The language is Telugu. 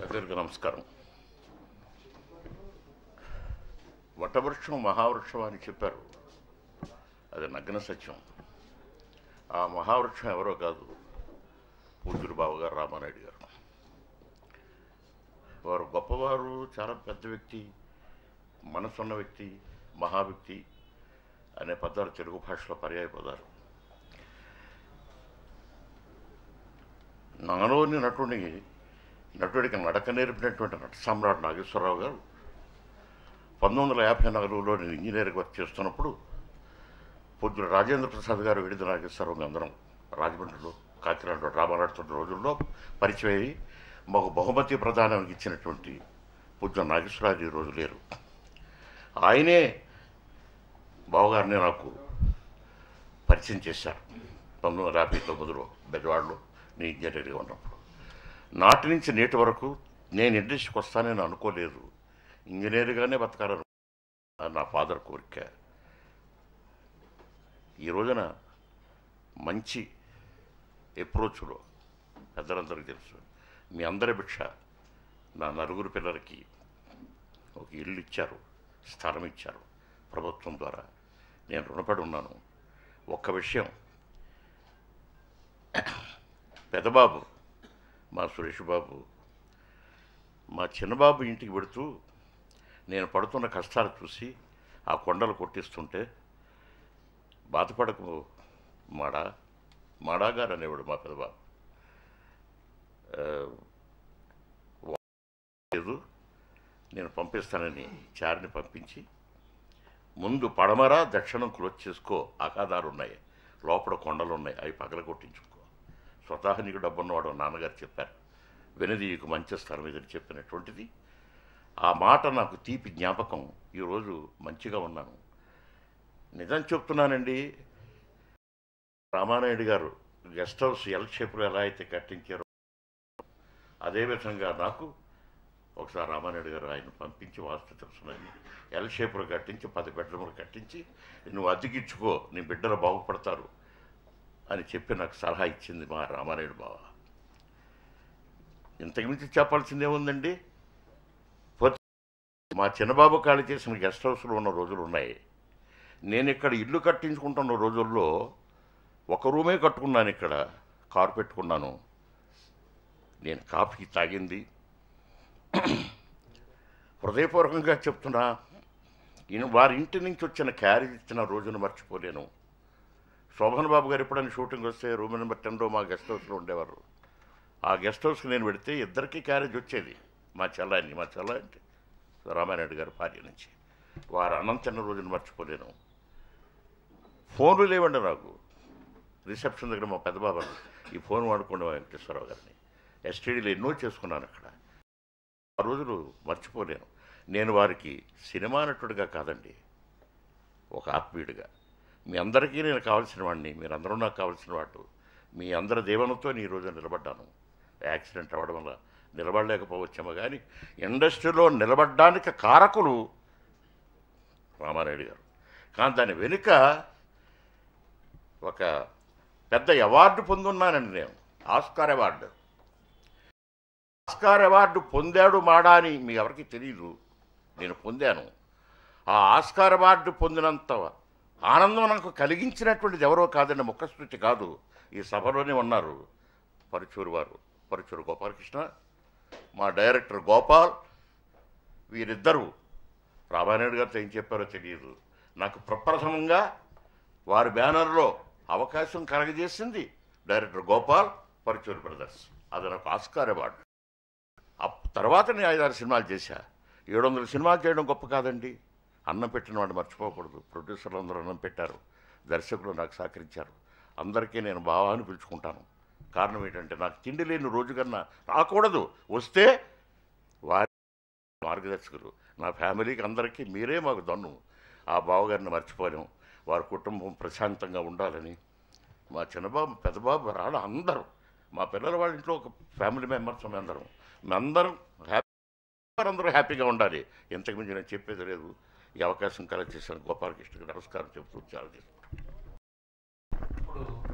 పెద్దలకు నమస్కారం వటవృక్షం మహావృక్షం అని చెప్పారు అది నగ్న సత్యం ఆ మహావృక్షం ఎవరో కాదు పూజ్యులు బావగారు రామానాయుడు గారు వారు గొప్పవారు చాలా పెద్ద వ్యక్తి మనసున్న వ్యక్తి మహా వ్యక్తి అనే పదాలు తెలుగు భాషలో పర్యాయ పదాలు నాలోని నటుని నటుడికి నడక నేర్పినటువంటి నట సామ్రాట్ నాగేశ్వరరావు గారు పంతొమ్మిది వందల యాభై నాలుగులో నేను ఇంజనీరింగ్ వర్క్ చేస్తున్నప్పుడు పొద్దున రాజేంద్ర ప్రసాద్ గారు విడిద నాగేశ్వరరావు అందరం రాజమండ్రిలో కాకినాడలో రామానాడుతున్న రోజుల్లో పరిచయం అయ్యి మాకు బహుమతి ప్రదానం ఇచ్చినటువంటి పొద్దున నాగేశ్వరరావు ఈ రోజు లేరు ఆయనే బావగారిని నాకు పరిచయం చేశారు పంతొమ్మిది వందల యాభై తొమ్మిదిలో బెజవాడలో నేను ఇంజనీరింగ్ ఉన్నప్పుడు నాటి నుంచి నేటి వరకు నేను ఇండస్ట్రీకి వస్తానని అనుకోలేదు ఇంజనీర్గానే బతకాలను అది నా ఫాదర్ కోరిక ఈ రోజున మంచి అప్రోచ్లో పెద్దలందరికీ తెలుసు మీ అందరి భిక్ష నా నలుగురు పిల్లలకి ఒక ఇల్లు ఇచ్చారు స్థలం ఇచ్చారు ప్రభుత్వం ద్వారా నేను రుణపడి ఉన్నాను ఒక్క విషయం పెదబాబు మా సురేష్ బాబు మా చిన్నబాబు ఇంటికి పెడుతూ నేను పడుతున్న కష్టాలు చూసి ఆ కొండలు కొట్టిస్తుంటే బాధపడకు మాడా మాడా గారు అనేవాడు మా పెదబాబు ఆ, లేదు నేను పంపిస్తానని చారిని పంపించి ముందు పడమర దక్షిణం క్లోజ్ చేసుకో అకాదాలు ఉన్నాయి లోపల కొండలు ఉన్నాయి అవి పగల కొట్టించుకో స్వతహా నీకు డబ్బున్నవాడు నాన్నగారు చెప్పారు వెనదీయకు మంచి స్థలం ఇదని చెప్పినటువంటిది ఆ మాట నాకు తీపి జ్ఞాపకం ఈరోజు మంచిగా ఉన్నాను నిజం చెప్తున్నానండి రామానాయుడు గారు గెస్ట్ హౌస్ ఎల్ షేప్లో ఎలా అయితే కట్టించారో అదేవిధంగా నాకు ఒకసారి రామానాయుడు గారు ఆయన పంపించి వాస్తు తెలుసునని ఎల్ షేప్లో కట్టించి పది బెడ్రూమ్లు కట్టించి నువ్వు అద్దెకిచ్చుకో నీ బిడ్డలు బాగుపడతారు అని చెప్పి నాకు సలహా ఇచ్చింది మా రామానాయుడు బావ ఇంతకు మించి చెప్పాల్సిందే ఉందండి పోతే మా చిన్నబాబు ఖాళీ చేసిన గెస్ట్ హౌస్లో ఉన్న రోజులు ఉన్నాయి నేను ఇక్కడ ఇల్లు కట్టించుకుంటున్న రోజుల్లో ఒక రూమే కట్టుకున్నాను ఇక్కడ కారు పెట్టుకున్నాను నేను కాఫీ తాగింది హృదయపూర్వకంగా చెప్తున్నా ఈయన వారి ఇంటి నుంచి వచ్చిన క్యారేజ్ ఇచ్చిన రోజును మర్చిపోలేను శోభన్ బాబు గారు ఎప్పుడైనా షూటింగ్ వస్తే రూమ్ నెంబర్ టెన్లో మా గెస్ట్ హౌస్లో ఉండేవారు ఆ గెస్ట్ హౌస్కి నేను పెడితే ఇద్దరికీ క్యారేజ్ వచ్చేది మా చెల్లాయిని మా చెల్లాయి అంటే రామానాయుడు గారి భార్య నుంచి వారు అన్నం తిన్న రోజును మర్చిపోలేను ఫోన్లు లేవండి నాకు రిసెప్షన్ దగ్గర మా పెద్దబాబు అన్నారు, ఈ ఫోన్ వాడుకోండి మా వెంకటేశ్వరరావు గారిని ఎస్టీడీలో ఎన్నో చేసుకున్నాను అక్కడ ఆ రోజులు మర్చిపోలేను నేను వారికి సినిమా నటుడిగా కాదండి ఒక ఆత్మీయుడిగా మీ అందరికీ నేను కావాల్సిన వాడిని మీరందరూ నాకు కావాల్సిన వాడు మీ అందరి దీవెనతో నేను ఈ రోజు నిలబడ్డాను యాక్సిడెంట్ అవ్వడం వల్ల నిలబడలేకపోవచ్చేమో కానీ ఇండస్ట్రీలో నిలబడడానికి కారకులు రామానాయుడు గారు కానీ దాని వెనుక ఒక పెద్ద అవార్డు పొందున్నానండి నేను ఆస్కార్ అవార్డు ఆస్కార్ అవార్డు పొందాడు మాడా అని మీ ఎవరికి తెలియదు నేను పొందాను ఆ ఆస్కార్ అవార్డు పొందినంత ఆనందం నాకు కలిగించినటువంటిది ఎవరో కాదండి ముఖస్థుతి కాదు ఈ సభలోనే ఉన్నారు పరుచూరు వారు పరుచూరు గోపాలకృష్ణ మా డైరెక్టర్ గోపాల్ వీరిద్దరూ రామానాయుడు గారితో ఏం చెప్పారో తెలియదు నాకు ప్రప్రథమంగా వారి బ్యానర్లో అవకాశం కలగజేసింది డైరెక్టర్ గోపాల్ పరుచూరు బ్రదర్స్ అది నాకు ఆస్కార్ అవార్డు అప్ తర్వాత నేను ఐదారు సినిమాలు చేశా ఏడు వందల సినిమాలు చేయడం గొప్ప కాదండి అన్నం పెట్టిన వాడు మర్చిపోకూడదు ప్రొడ్యూసర్లు అందరూ అన్నం పెట్టారు దర్శకులు నాకు సహకరించారు అందరికీ నేను బావా అని పిలుచుకుంటాను కారణం ఏంటంటే నాకు తిండి లేని రోజు కన్నా రాకూడదు వస్తే వారి మార్గదర్శకులు నా ఫ్యామిలీకి అందరికీ మీరే మాకు దన్ను ఆ బావగారిని మర్చిపోలేం వారి కుటుంబం ప్రశాంతంగా ఉండాలని మా చిన్నబాబు పెద్దబాబు రాళ్ళ అందరూ మా పిల్లల వాళ్ళ ఇంట్లో ఒక ఫ్యామిలీ మెంబర్స్ అందరం మేమందరం హ్యాపీ అందరూ హ్యాపీగా ఉండాలి ఇంతకు మించి నేను చెప్పేది లేదు ఈ అవకాశం కలెక్ట్ చేశాను గోపాలకృష్ణకి నమస్కారం చెప్తూ చాలా చేసుకుంటాను ఇప్పుడు